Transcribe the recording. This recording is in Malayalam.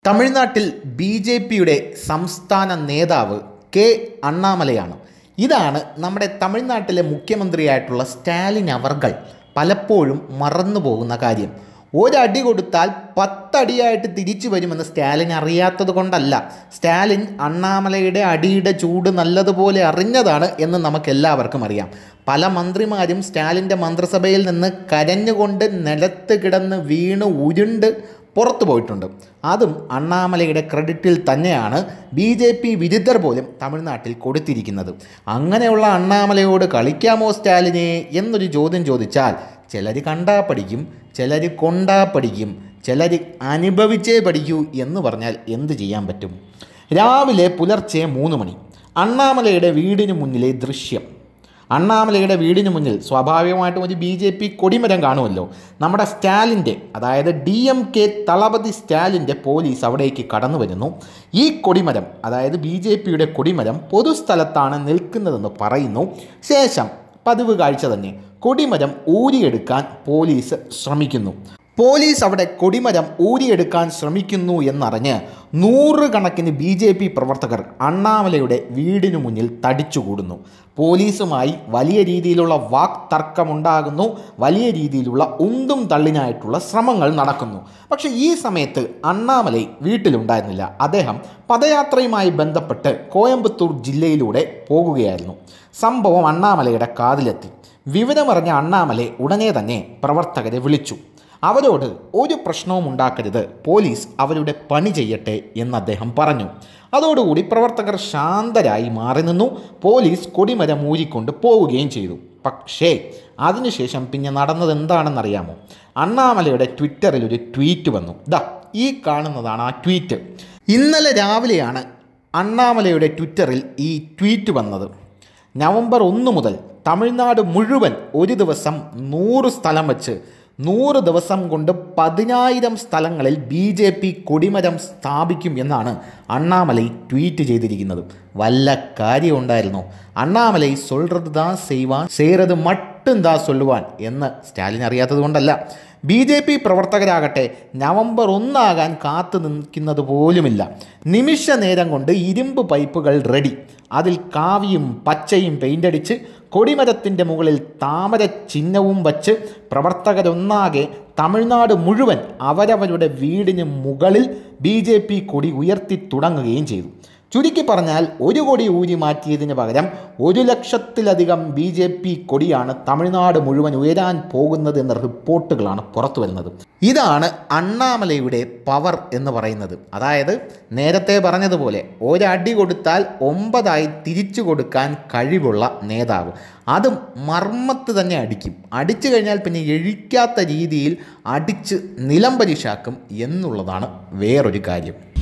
തമിഴ്നാട്ടിൽ ബി ജെ പിയുടെ സംസ്ഥാന നേതാവ് കെ അണ്ണാമലയാണ് ഇതാണ് നമ്മുടെ തമിഴ്നാട്ടിലെ മുഖ്യമന്ത്രിയായിട്ടുള്ള സ്റ്റാലിൻ അവർകൾ പലപ്പോഴും മറന്നു പോകുന്ന കാര്യം ഒരടി കൊടുത്താൽ പത്തടിയായിട്ട് തിരിച്ചു വരുമെന്ന് സ്റ്റാലിൻ അറിയാത്തത് കൊണ്ടല്ല സ്റ്റാലിൻ അണ്ണാമലയുടെ അടിയുടെ ചൂട് നല്ലതുപോലെ അറിഞ്ഞതാണ് എന്ന് നമുക്കെല്ലാവർക്കും അറിയാം പല മന്ത്രിമാരും സ്റ്റാലിൻ്റെ മന്ത്രിസഭയിൽ നിന്ന് കരഞ്ഞുകൊണ്ട് നിലത്ത് കിടന്ന് വീണ് ഉരുണ്ട് പുറത്തു പോയിട്ടുണ്ട് അതും അണ്ണാമലയുടെ ക്രെഡിറ്റിൽ തന്നെയാണ് ബി ജെ പി വിരുദ്ധർ പോലും തമിഴ്നാട്ടിൽ കൊടുത്തിരിക്കുന്നത് അങ്ങനെയുള്ള അണ്ണാമലയോട് കളിക്കാമോ സ്റ്റാലിനെ എന്നൊരു ചോദ്യം ചോദിച്ചാൽ ചിലർ കണ്ടാ പഠിക്കും ചിലർ കൊണ്ടാ പഠിക്കും ചിലർ അനുഭവിച്ചേ പഠിക്കൂ എന്ന് പറഞ്ഞാൽ എന്ത് ചെയ്യാൻ പറ്റും രാവിലെ പുലർച്ചെ മൂന്ന് മണി അണ്ണാമലയുടെ വീടിന് മുന്നിലെ ദൃശ്യം അണ്ണാമലയുടെ വീടിന് മുന്നിൽ സ്വാഭാവികമായിട്ടും ഒരു ബി ജെ പി കൊടിമരം കാണുമല്ലോ നമ്മുടെ സ്റ്റാലിൻ്റെ അതായത് ഡി എം കെ തളപതി സ്റ്റാലിൻ്റെ പോലീസ് അവിടേക്ക് കടന്നു വരുന്നു ഈ കൊടിമരം അതായത് ബി ജെ പിയുടെ കൊടിമരം പൊതുസ്ഥലത്താണ് നിൽക്കുന്നതെന്ന് പറയുന്നു ശേഷം പതിവ് കാഴ്ച തന്നെ കൊടിമരം ഊരിയെടുക്കാൻ പോലീസ് ശ്രമിക്കുന്നു പോലീസ് അവിടെ കൊടിമരം ഊരിയെടുക്കാൻ ശ്രമിക്കുന്നു എന്നറിഞ്ഞ് നൂറുകണക്കിന് ബി ജെ പി പ്രവർത്തകർ അണ്ണാമലയുടെ വീടിനു മുന്നിൽ തടിച്ചുകൂടുന്നു പോലീസുമായി വലിയ രീതിയിലുള്ള വാക് തർക്കമുണ്ടാകുന്നു വലിയ രീതിയിലുള്ള ഉന്തും തള്ളിനായിട്ടുള്ള ശ്രമങ്ങൾ നടക്കുന്നു പക്ഷേ ഈ സമയത്ത് അണ്ണാമലൈ വീട്ടിലുണ്ടായിരുന്നില്ല അദ്ദേഹം പദയാത്രയുമായി ബന്ധപ്പെട്ട് കോയമ്പത്തൂർ ജില്ലയിലൂടെ പോകുകയായിരുന്നു സംഭവം അണ്ണാമലയുടെ കാതിലെത്തി വിവരമറിഞ്ഞ അണ്ണാമലെ ഉടനെ തന്നെ പ്രവർത്തകരെ വിളിച്ചു അവരോട് ഒരു പ്രശ്നവും ഉണ്ടാക്കരുത് പോലീസ് അവരുടെ പണി ചെയ്യട്ടെ എന്ന് അദ്ദേഹം പറഞ്ഞു അതോടുകൂടി പ്രവർത്തകർ ശാന്തരായി മാറി നിന്നു പോലീസ് കൊടിമരം ഊരിക്കൊണ്ട് പോവുകയും ചെയ്തു പക്ഷേ അതിനുശേഷം പിന്നെ നടന്നത് എന്താണെന്നറിയാമോ അണ്ണാമലയുടെ ട്വിറ്ററിൽ ഒരു ട്വീറ്റ് വന്നു ദാ ഈ കാണുന്നതാണ് ആ ട്വീറ്റ് ഇന്നലെ രാവിലെയാണ് അണ്ണാമലയുടെ ട്വിറ്ററിൽ ഈ ട്വീറ്റ് വന്നത് നവംബർ ഒന്ന് മുതൽ തമിഴ്നാട് മുഴുവൻ ഒരു ദിവസം നൂറ് സ്ഥലം വെച്ച് നൂറ് ദിവസം കൊണ്ട് പതിനായിരം സ്ഥലങ്ങളിൽ ബി ജെ പി കൊടിമരം സ്ഥാപിക്കും എന്നാണ് അണ്ണാമലൈ ട്വീറ്റ് ചെയ്തിരിക്കുന്നത് വല്ല കാര്യമുണ്ടായിരുന്നോ അണ്ണാമലൈ സൊල්றது தான் செய்வான் செய்கிறது மட்டுം தான் சொல்லுവാൻ എന്ന് സ്റ്റാലിൻ അറിയാത്തത് കൊണ്ടല്ല ബി ജെ പി പ്രവർത്തകരാകട്ടെ നവംബർ ഒന്നാകാൻ കാത്തു നിൽക്കുന്നത് പോലുമില്ല നിമിഷ നേരം കൊണ്ട് ഇരുമ്പ് പൈപ്പുകൾ റെഡി അതിൽ കാവിയും പച്ചയും പെയിൻ്റടിച്ച് കൊടിമരത്തിൻ്റെ മുകളിൽ താമര ചിഹ്നവും വച്ച് പ്രവർത്തകരൊന്നാകെ തമിഴ്നാട് മുഴുവൻ അവരവരുടെ വീടിന് മുകളിൽ ബി ജെ പി കൊടി ഉയർത്തി തുടങ്ങുകയും ചെയ്തു ചുരുക്കി പറഞ്ഞാൽ ഒരു കൊടി ഊരി മാറ്റിയതിന് പകരം ഒരു ലക്ഷത്തിലധികം ബി ജെ പി കൊടിയാണ് തമിഴ്നാട് മുഴുവൻ ഉയരാൻ പോകുന്നത് എന്ന റിപ്പോർട്ടുകളാണ് പുറത്തു വരുന്നത് ഇതാണ് അണ്ണാമലയുടെ പവർ എന്ന് പറയുന്നത് അതായത് നേരത്തെ പറഞ്ഞതുപോലെ ഒരടി കൊടുത്താൽ ഒമ്പതായി തിരിച്ചു കൊടുക്കാൻ കഴിവുള്ള നേതാവ് അതും മർമ്മത്ത് തന്നെ അടിക്കും അടിച്ചു കഴിഞ്ഞാൽ പിന്നെ എഴിക്കാത്ത രീതിയിൽ അടിച്ച് നിലംപരിശാക്കും എന്നുള്ളതാണ് വേറൊരു കാര്യം